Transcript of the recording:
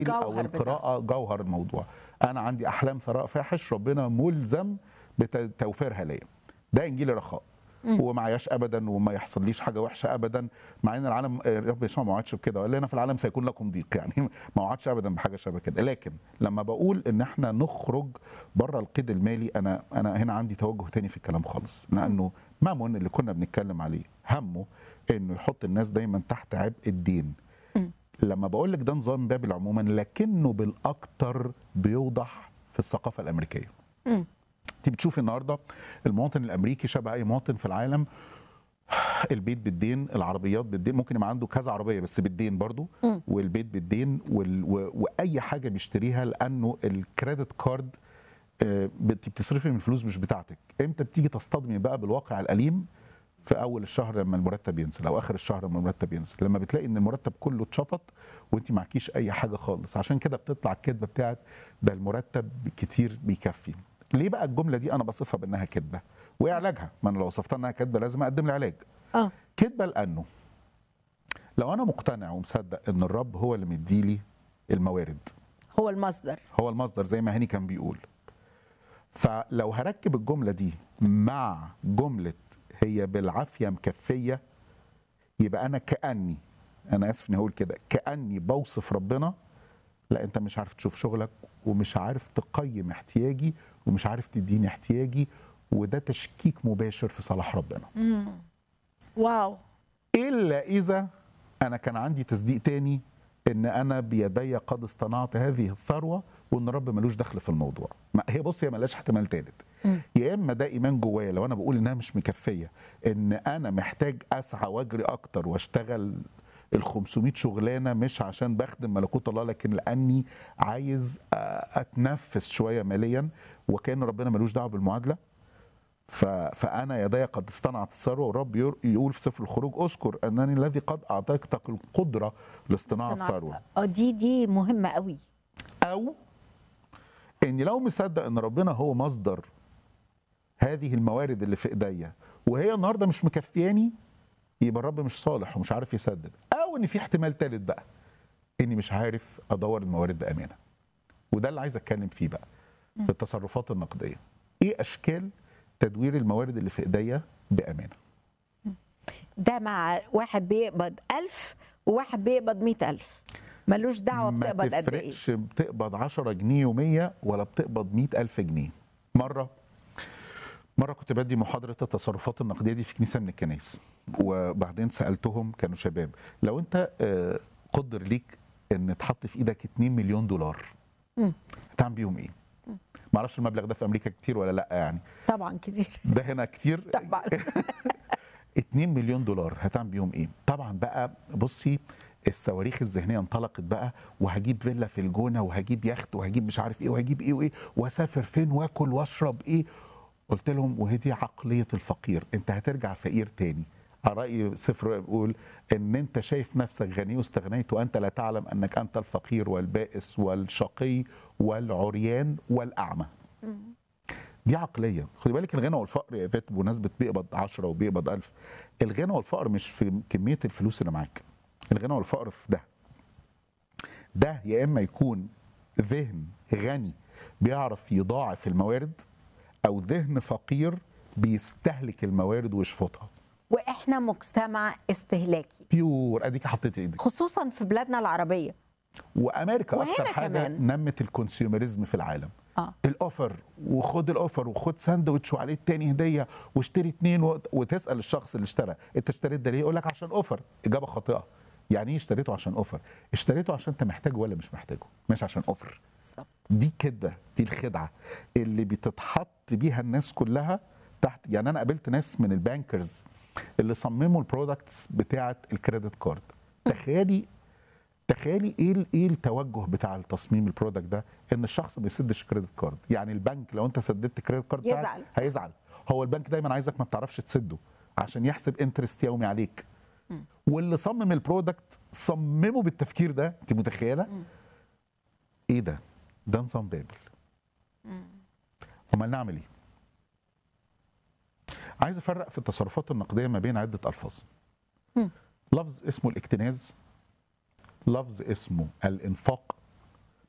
او جوهر القراءه جوهر الموضوع انا عندي احلام ثراء فاحش ربنا ملزم بتوفيرها ليا ده انجيل الرخاء وما معياش ابدا وما يحصليش حاجه وحشه ابدا مع ان العالم آه، رب يسوع ما وعدش بكده قال لنا في العالم سيكون لكم ضيق يعني ما وعدش ابدا بحاجه شبه كده لكن لما بقول ان احنا نخرج بره القيد المالي انا انا هنا عندي توجه تاني في الكلام خالص لانه مامون اللي كنا بنتكلم عليه همه انه يحط الناس دايما تحت عبء الدين لما بقول لك ده نظام بابل عموما لكنه بالاكثر بيوضح في الثقافه الامريكيه مم. انت بتشوفي النهارده المواطن الامريكي شبه اي مواطن في العالم البيت بالدين العربيات بالدين ممكن يبقى عنده كذا عربيه بس بالدين برضو مم. والبيت بالدين وال... و... واي حاجه بيشتريها لانه الكريدت كارد آه، انت بتصرفي من الفلوس مش بتاعتك امتى بتيجي تصطدمي بقى بالواقع الاليم في اول الشهر لما المرتب ينزل او اخر الشهر لما المرتب ينزل لما بتلاقي ان المرتب كله اتشفط وانت معكيش اي حاجه خالص عشان كده بتطلع الكذبه بتاعت ده المرتب كتير بيكفي ليه بقى الجمله دي انا بصفها بانها كذبه وايه علاجها ما انا لو وصفتها انها كذبه لازم اقدم لي علاج اه كذبه لانه لو انا مقتنع ومصدق ان الرب هو اللي مديلي الموارد هو المصدر هو المصدر زي ما هاني كان بيقول فلو هركب الجملة دي مع جملة هي بالعافية مكفية يبقى أنا كأني أنا آسف إني هقول كده كأني بوصف ربنا لا أنت مش عارف تشوف شغلك ومش عارف تقيم احتياجي ومش عارف تديني احتياجي وده تشكيك مباشر في صلاح ربنا واو الا اذا انا كان عندي تصديق تاني ان انا بيدي قد اصطنعت هذه الثروه وان الرب ملوش دخل في الموضوع ما هي بص هي ملهاش احتمال تالت يا اما ده ايمان جوايا لو انا بقول انها مش مكفيه ان انا محتاج اسعى واجري اكتر واشتغل ال 500 شغلانه مش عشان بخدم ملكوت الله لكن لاني عايز آه، اتنفس شويه ماليا وكان ربنا ملوش دعوه بالمعادله ف... فانا يدي قد اصطنعت الثروه والرب ير- يقول في سفر الخروج اذكر انني الذي قد اعطيتك القدره لاصطناع صناعة الثروه اه دي دي مهمه قوي او اني لو مصدق ان ربنا هو مصدر هذه الموارد اللي في ايديا وهي النهارده مش مكفياني يبقى الرب مش صالح ومش عارف يسدد او ان في احتمال ثالث بقى اني مش عارف ادور الموارد بامانه وده اللي عايز اتكلم فيه بقى في التصرفات النقديه ايه اشكال تدوير الموارد اللي في ايديا بامانه ده مع واحد بيقبض ألف وواحد بيقبض مئة ألف ملوش دعوة ما بتقبض قد إيه تفرقش بتقبض 10 جنيه يومية ولا بتقبض 100 ألف جنيه مرة مرة كنت بدي محاضرة التصرفات النقدية دي في كنيسة من الكنائس وبعدين سألتهم كانوا شباب لو أنت آه، قدر ليك أن تحط في إيدك 2 مليون دولار مم. هتعمل بيهم إيه؟ معرفش المبلغ ده في أمريكا كتير ولا لأ يعني طبعا كتير ده هنا كتير طبعا 2 مليون دولار هتعمل بيهم ايه؟ طبعا بقى بصي الصواريخ الذهنيه انطلقت بقى وهجيب فيلا في الجونه وهجيب يخت وهجيب مش عارف ايه وهجيب ايه وايه واسافر فين واكل واشرب ايه قلت لهم وهي دي عقليه الفقير انت هترجع فقير تاني على راي سفر بيقول ان انت شايف نفسك غني واستغنيت وانت لا تعلم انك انت الفقير والبائس والشقي والعريان والاعمى دي عقليه خدي بالك الغنى والفقر يا فات بمناسبه بيقبض 10 وبيقبض 1000 الغنى والفقر مش في كميه الفلوس اللي معاك الغنى والفقر في ده ده يا اما يكون ذهن غني بيعرف يضاعف الموارد او ذهن فقير بيستهلك الموارد ويشفطها واحنا مجتمع استهلاكي بيور اديك حطيت ايدك خصوصا في بلادنا العربيه وامريكا وهنا اكتر حاجه كمان. نمت الكونسيومرزم في العالم اه الاوفر وخد الاوفر وخد ساندوتش وعليه التاني هديه واشتري اتنين و... وتسال الشخص اللي اشترى انت اشتريت ده ليه يقول لك عشان اوفر اجابه خاطئه يعني ايه اشتريته عشان اوفر اشتريته عشان انت محتاجه ولا مش محتاجه مش عشان اوفر بالظبط دي كده دي الخدعه اللي بتتحط بيها الناس كلها تحت يعني انا قابلت ناس من البانكرز اللي صمموا البرودكتس بتاعه الكريدت كارد تخيلي تخيلي ايه ال- ايه التوجه بتاع التصميم البرودكت ده ان الشخص ما يسدش كريدت كارد يعني البنك لو انت سددت كريدت كارد بتاعك يزعل. هيزعل هو البنك دايما عايزك ما بتعرفش تسده عشان يحسب انترست يومي عليك واللي صمم البرودكت صممه بالتفكير ده انت متخيله ايه ده ده نظام بابل امال نعمل ايه عايز افرق في التصرفات النقديه ما بين عده الفاظ مم. لفظ اسمه الاكتناز لفظ اسمه الانفاق